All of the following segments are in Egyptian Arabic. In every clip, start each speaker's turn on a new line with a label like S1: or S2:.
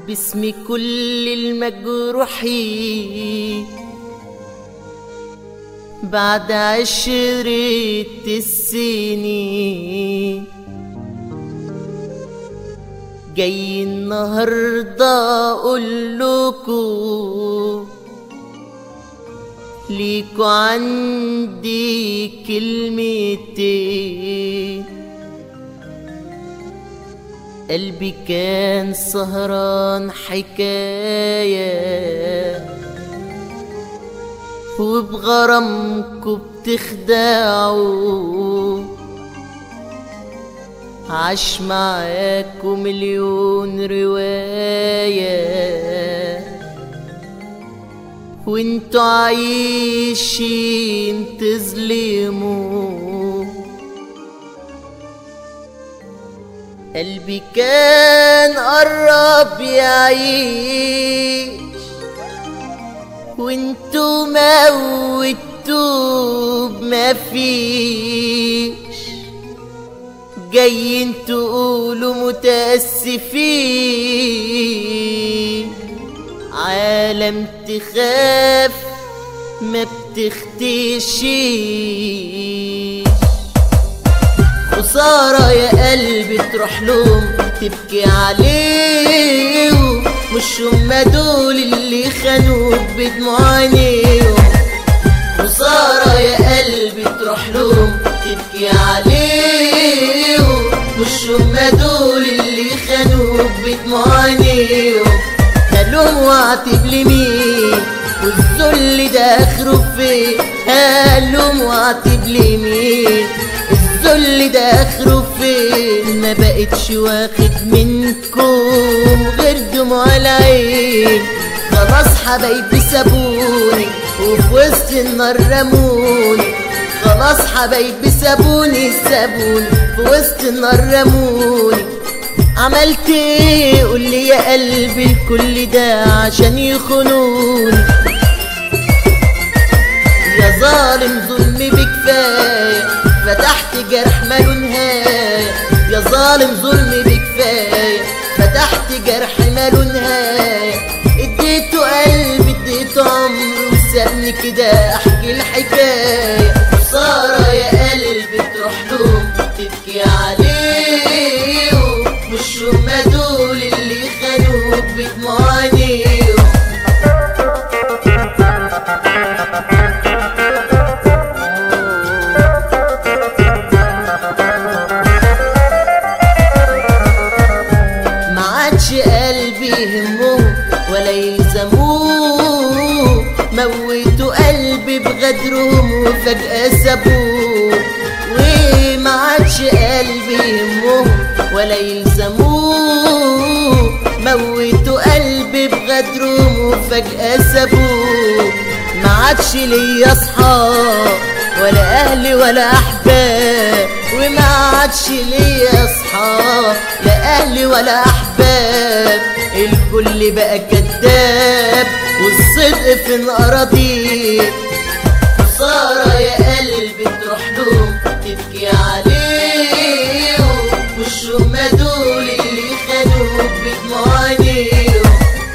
S1: باسم كل المجروحين بعد عشرة السنين جاي النهاردة أقول لكم ليكوا عندي كلمتين قلبي كان سهران حكاية وبغرامكوا بتخدعوا عاش معاكوا مليون رواية وانتوا عايشين تظلموا قلبي كان قرب يعيش وانتوا موتوا بما فيش جايين تقولوا متأسفين عالم تخاف ما بتختشيش خسارة يا قلبي تروح لهم تبكي عليهم مش هما دول اللي خانوك بدموع عينيهم خسارة يا قلبي تروح لهم تبكي عليهم مش هما دول اللي خانوك بدموع عينيهم هلوم واعتب لمين والذل ده اخره فين هلوم واعتب لمين الذل ده اخره فين ما بقتش واخد منكم غير دموع العين خلاص حبايبي سابوني وفي وسط النار رموني خلاص حبايبي سابوني سابوني في وسط النار رموني عملت ايه قولي يا قلبي الكل ده عشان يخونوني يا ظالم ظلمي بكفايه فتحت جرح ماله نهايه يا ظالم ظلمي بكفايه فتحت جرح ماله نهايه اديته قلبي اديته عمري وسابني كده احكي الحكايه خساره يا قلبي تروح لهم تبكي عليهم مش هما دول اللي خانوك بدموع عينيهم ما عادش قلبي يهمهم ولا يلزموه موتوا قلبي بغدرهم وفجأة سابوه وما عادش قلبي يهمهم ولا يلزموه موتوا قلبي بغدرهم وفجأة سابوه ما عادش ليا اصحاب ولا اهلي ولا احباب وما عادش ليا اصحاب لا اهلي ولا احباب الكل بقى كذاب والصدق في اراضيه خساره يا قلبي تروح لهم تبكي عليهم مش هما دول اللي خانوك بدموع عينيهم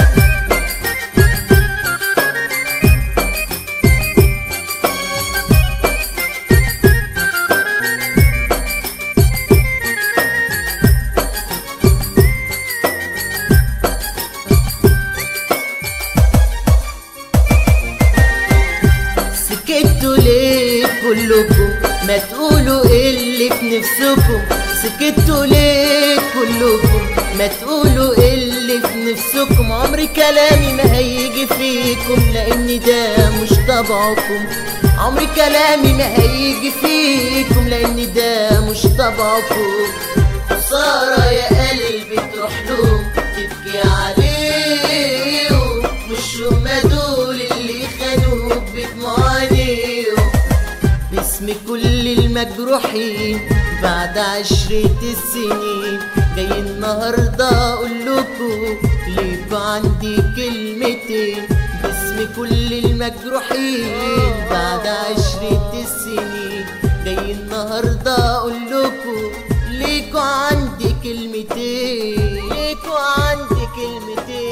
S1: سكتوا ليه كلكم ما تقولوا ايه اللي في نفسكم سكتوا ليه كلكم ما تقولوا ايه اللي في نفسكم عمري كلامي ما هيجي فيكم لان ده مش طبعكم عمري كلامي ما هيجي فيكم لان ده مش طبعكم خسارة يا قلبي تروح لهم تبكي عليهم مش هما دول اللي خانوك بدموع عينيهم باسم كل المجروحين بعد عشرة السنين جاي النهاردة أقول لكم ليكوا عندي كلمتين باسم كل المجروحين بعد عشرة السنين جاي النهاردة أقول لكم ليكوا عندي كلمتين ليكوا عندي كلمتين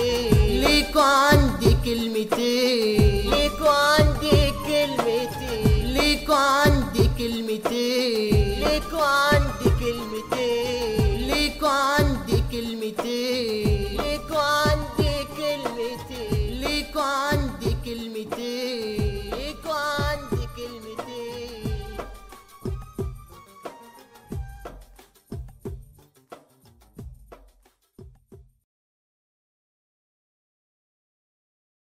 S1: كلمتين